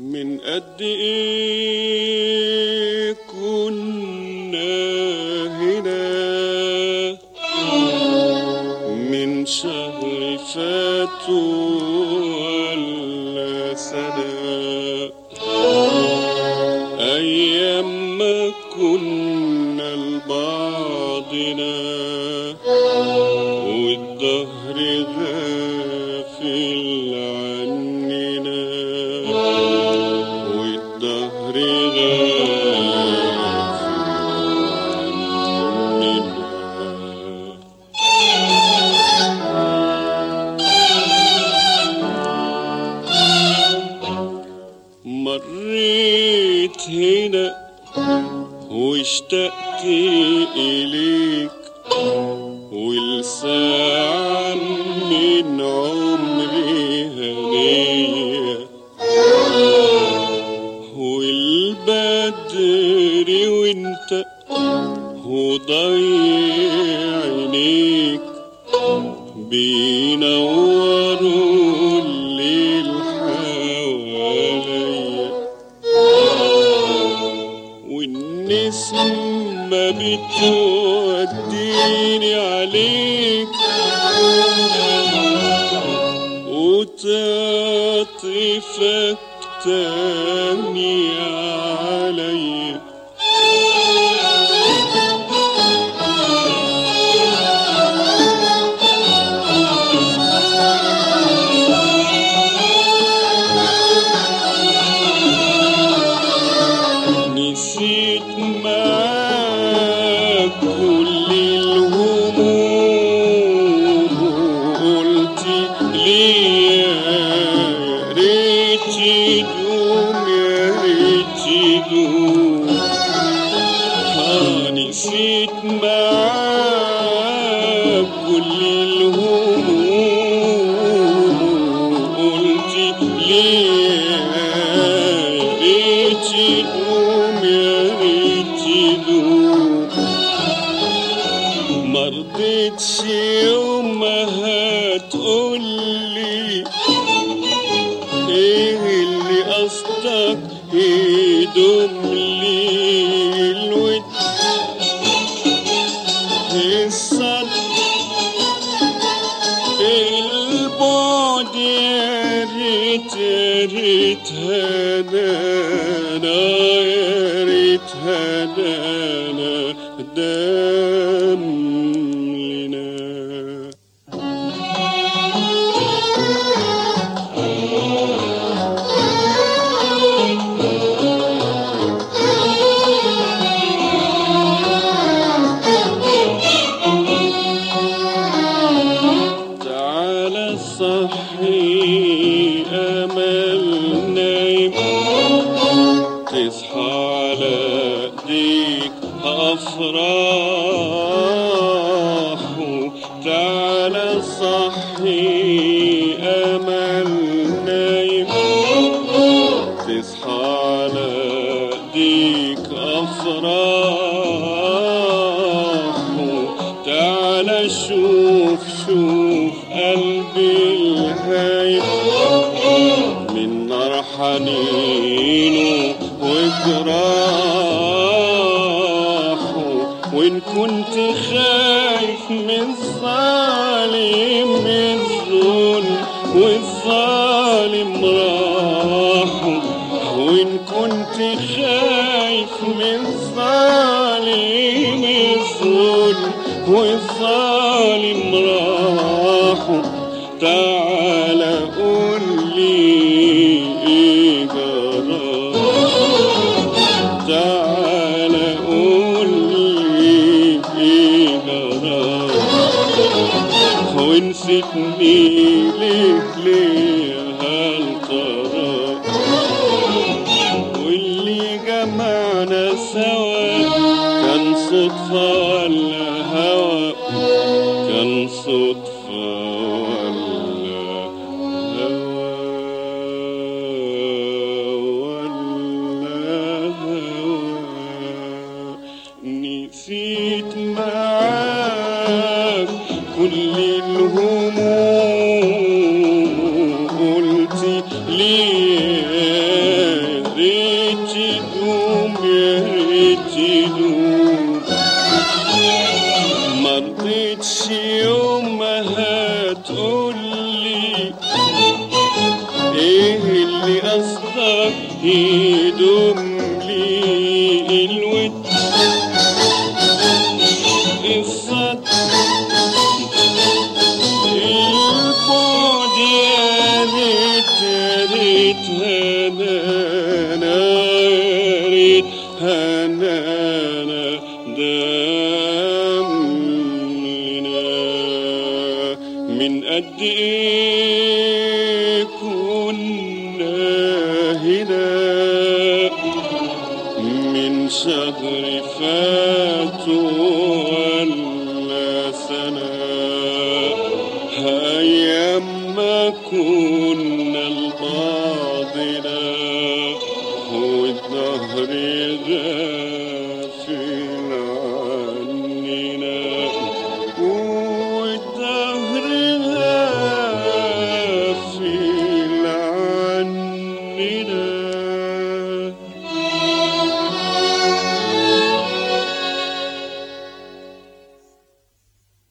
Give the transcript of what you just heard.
من قد ايه كنا هنا من شهر فات ولا سنة أيام ما كنا لبعضنا والدهر غافل عننا والدهر غافل عننا مريت هنا واشتقت إليك والساعة من عمري هنية والبدر وانت وضيع عينيك بينوروا الليل حواليا والنسمة بتوديني عليك وتعطفك تاني عليا نسيت معاك كل الهموم قلت لي يا ريت يدوم يا ريت يدوم آه نسيت معاك كل الهموم قلت لي يا ريت يدوم يا ريت يدوم مرضتش يوم ما هتقولي ايه اللي قصدك يدوم لي الود الصدق البعد يا ريت يا ريت هدانا يا ريت هدانا دام لنا تعالى صحي امل نايم تصحى على ايديك افراح تعالى صحي امل نايم تصحى على ايديك افراح تعالى شوف شوف قلبي الهايب من نار حنينه وجراحه وان كنت خايف من ظالم الظلم والظالم راحه وان كنت خايف من ظالم الظلم والظالم راحه تعالى قول لي ايه جرى تعالى قول لي ايه جرى ونسيتني ليه ليه هالترى واللي جمعنا سوا كان صدفة ولا هوى كان صدفة ولا هوى ولا هوى نسيت معاك كل الهموم قلت ليه نصدق يدوم لي الود الصد البعد يا ريت يا ريت هنانا يا ريت هنانا دمنا من قد ايه كنا هنا من شهر فات ولا سنة أيام ما كنا